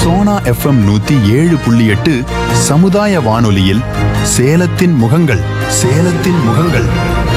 Sona FM நூத்தி ஏழு புள்ளி எட்டு சமுதாய வானொலியில் சேலத்தின் முகங்கள் சேலத்தின் முகங்கள்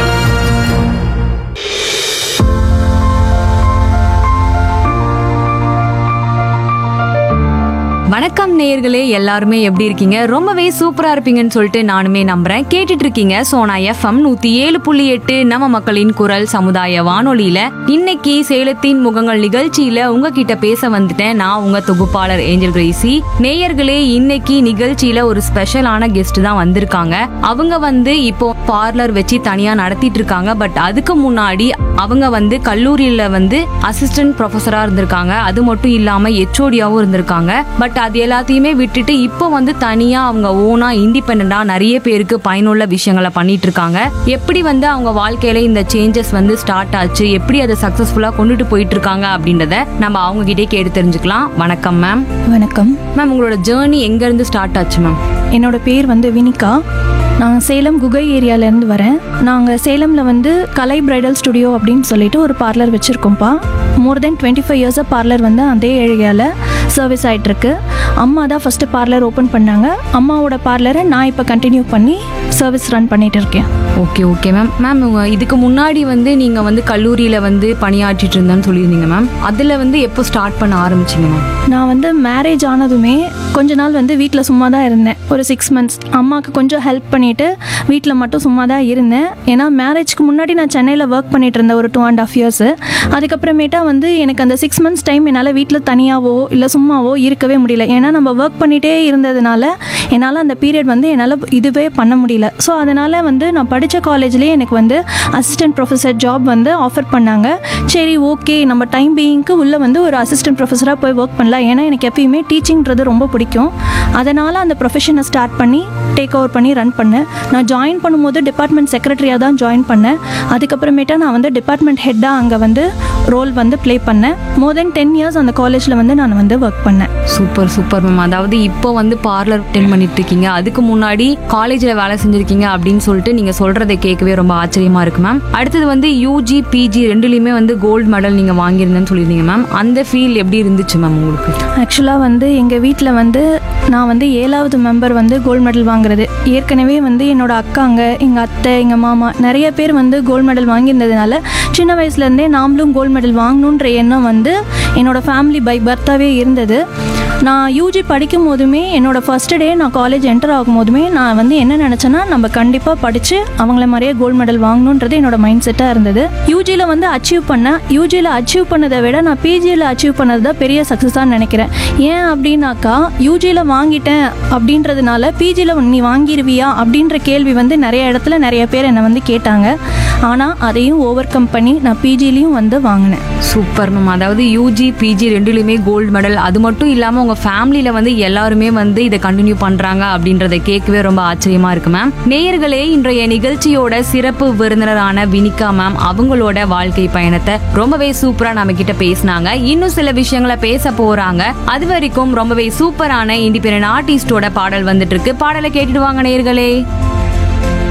வணக்கம் நேயர்களே எல்லாருமே எப்படி இருக்கீங்க ரொம்பவே சூப்பரா இருப்பீங்கன்னு சொல்லிட்டு நானுமே நம்புறேன் கேட்டுட்டு இருக்கீங்க சோனா எஃப்எம் நூத்தி ஏழு புள்ளி எட்டு நம்ம மக்களின் குரல் சமுதாய வானொலியில இன்னைக்கு சேலத்தின் முகங்கள் நிகழ்ச்சியில உங்ககிட்ட பேச வந்துட்டேன் நான் உங்க தொகுப்பாளர் ஏஞ்சல் கிரேசி நேயர்களே இன்னைக்கு நிகழ்ச்சியில ஒரு ஸ்பெஷலான கெஸ்ட் தான் வந்திருக்காங்க அவங்க வந்து இப்போ பார்லர் வச்சு தனியா நடத்திட்டு இருக்காங்க பட் அதுக்கு முன்னாடி அவங்க வந்து கல்லூரியில வந்து அசிஸ்டன்ட் ப்ரொஃபஸரா இருந்திருக்காங்க அது மட்டும் இல்லாம ஹெச்ஓடியாவும் இருந்திருக்காங்க பட் அது எல்லாத்தையுமே விட்டுட்டு இப்போ வந்து தனியா அவங்க ஓனா இண்டிபெண்டா நிறைய பேருக்கு பயனுள்ள விஷயங்களை பண்ணிட்டு இருக்காங்க எப்படி வந்து அவங்க வாழ்க்கையில இந்த சேஞ்சஸ் வந்து ஸ்டார்ட் ஆச்சு எப்படி அதை சக்சஸ்ஃபுல்லா கொண்டுட்டு போயிட்டு இருக்காங்க அப்படின்றத நம்ம அவங்க கிட்டே கேட்டு தெரிஞ்சுக்கலாம் வணக்கம் மேம் வணக்கம் மேம் உங்களோட ஜேர்னி எங்க இருந்து ஸ்டார்ட் ஆச்சு மேம் என்னோட பேர் வந்து வினிகா நான் சேலம் குகை ஏரியாலேருந்து வரேன் நாங்கள் சேலமில் வந்து கலை பிரைடல் ஸ்டுடியோ அப்படின்னு சொல்லிட்டு ஒரு பார்லர் வச்சுருக்கோம்ப்பா மோர் தென் டுவெண்ட்டி ஃபைவ் இயர்ஸாக பார்லர் வந்து அதே ஏரியாவில் சர்வீஸ் ஆகிட்டுருக்கு அம்மா தான் ஃபஸ்ட்டு பார்லர் ஓப்பன் பண்ணாங்க அம்மாவோட பார்லரை நான் இப்போ கண்டினியூ பண்ணி சர்வீஸ் ரன் பண்ணிட்டு இருக்கேன் ஓகே ஓகே மேம் மேம் உங்க இதுக்கு முன்னாடி வந்து நீங்க வந்து கல்லூரியில வந்து பணியாற்றிட்டு இருந்தேன்னு சொல்லியிருந்தீங்க மேம் அதுல வந்து எப்போ ஸ்டார்ட் பண்ண ஆரம்பிச்சீங்க மேம் நான் வந்து மேரேஜ் ஆனதுமே கொஞ்ச நாள் வந்து வீட்டில் சும்மா தான் இருந்தேன் ஒரு சிக்ஸ் மந்த்ஸ் அம்மாவுக்கு கொஞ்சம் ஹெல்ப் பண்ணிவிட்டு வீட்டில் மட்டும் சும்மா தான் இருந்தேன் ஏன்னா மேரேஜ்க்கு முன்னாடி நான் சென்னையில் ஒர்க் பண்ணிட்டு இருந்தேன் ஒரு டூ அண்ட் ஆஃப் இயர்ஸு அதுக்கப்புறமேட்டா வந்து எனக்கு அந்த சிக்ஸ் மந்த்ஸ் டைம் என்னால் வீட்டில் தனியாவோ இல்லை சும்மாவோ இருக்கவே முடியல ஏன்னா நம்ம ஒர்க் பண்ணிகிட்டே இருந்ததுனால என்னால் அந்த பீரியட் வந்து என்னால் இதுவே பண்ண முடியல ஸோ அதனால் வந்து நான் படித்த காலேஜ்லேயே எனக்கு வந்து அசிஸ்டன்ட் ப்ரொஃபஸர் ஜாப் வந்து ஆஃபர் பண்ணாங்க சரி ஓகே நம்ம டைம் பீயிங்க்கு உள்ளே வந்து ஒரு அசிஸ்டன்ட் ப்ரொஃபஸராக போய் ஒர்க் பண்ணலாம் ஏன்னா எனக்கு எப்பயுமே டீச்சிங்கிறது ரொம்ப பிடிக்கும் அதனால் அந்த ப்ரொஃபஷனை ஸ்டார்ட் பண்ணி டேக் ஓவர் பண்ணி ரன் பண்ணேன் நான் ஜாயின் பண்ணும்போது டிபார்ட்மெண்ட் செக்ரட்டரியாக தான் ஜாயின் பண்ணேன் அதுக்கப்புறமேட்டா நான் வந்து டிபார்ட்மெண்ட் ஹெட்டாக அங்கே வந்து ரோல் வந்து ப்ளே பண்ணேன் மோர் தென் டென் இயர்ஸ் அந்த காலேஜில் வந்து நான் வந்து ஒர்க் பண்ணேன் சூப்பர் சூப்பர் மேம் அதாவது இப்போ வந்து பார்லர் அட்டென்ட் பண்ணிட்டு இருக்கீங்க அதுக்கு முன்னாடி காலேஜ்ல வேலை செஞ்சிருக்கீங்க அப்படின்னு சொல்லிட்டு நீங்க சொல்றதை கேட்கவே ரொம்ப ஆச்சரியமா இருக்கு மேம் அடுத்தது வந்து யூஜி பிஜி ரெண்டுலயுமே வந்து கோல்டு மெடல் நீங்க வாங்கியிருந்தேன்னு சொல்லியிருந்தீங்க மேம் அந்த ஃபீல் எப்படி இருந்துச்சு மேம் உங்களுக்கு ஆக்சுவலாக வந்து எங்கள் வீட்டில் வந்து நான் வந்து ஏழாவது மெம்பர் வந்து கோல்டு மெடல் வாங்குறது ஏற்கனவே வந்து என்னோட அக்காங்க எங்கள் அத்தை எங்கள் மாமா நிறைய பேர் வந்து கோல்டு மெடல் வாங்கியிருந்ததுனால சின்ன வயசுலேருந்தே நாமளும் கோல்டு மெடல் வாங்கணுன்ற எண்ணம் வந்து என்னோட ஃபேமிலி பை பர்த்தாவே இருந்தது நான் யூஜி படிக்கும் போதுமே என்னோட ஃபர்ஸ்ட் டே நான் காலேஜ் என்டர் ஆகும் போதுமே நான் வந்து என்ன நினச்சேன்னா நம்ம கண்டிப்பாக படித்து அவங்கள மாதிரியே கோல்டு மெடல் வாங்கணுன்றது என்னோட மைண்ட் செட்டாக இருந்தது யூஜியில் வந்து அச்சீவ் பண்ணேன் யூஜியில் அச்சீவ் பண்ணதை விட நான் பிஜியில் அச்சீவ் பண்ணது தான் பெரிய சக்ஸஸாக நினைக்கிறேன் ஏன் அப்படின்னாக்கா யூஜியில் வாங்கிட்டேன் அப்படின்றதுனால பிஜியில் நீ வாங்கிடுவியா அப்படின்ற கேள்வி வந்து நிறைய இடத்துல நிறைய பேர் என்னை வந்து கேட்டாங்க ஆனால் அதையும் ஓவர் கம் பண்ணி நான் பிஜிலையும் வந்து வாங்கினேன் சூப்பர் மேம் அதாவது யூஜி பிஜி ரெண்டுலையுமே கோல்டு மெடல் அது மட்டும் இல்லாமல் உங்கள் ஃபேமிலியில் வந்து எல்லாருமே வந்து இதை கண்டினியூ பண்ணுறாங்க அப்படின்றத கேட்கவே ரொம்ப ஆச்சரியமா இருக்கு மேம் நேயர்களே இன்றைய நிகழ்ச்சியோட சிறப்பு விருந்தினரான வினிகா மேம் அவங்களோட வாழ்க்கை பயணத்தை ரொம்பவே சூப்பராக நம்ம கிட்ட பேசினாங்க இன்னும் சில விஷயங்களை பேச போறாங்க அது வரைக்கும் ரொம்பவே சூப்பரான இண்டிபெண்டன்ட் ஆர்டிஸ்டோட பாடல் வந்துட்டு இருக்கு பாடலை கேட்டுட்டு வாங்க நேயர்களே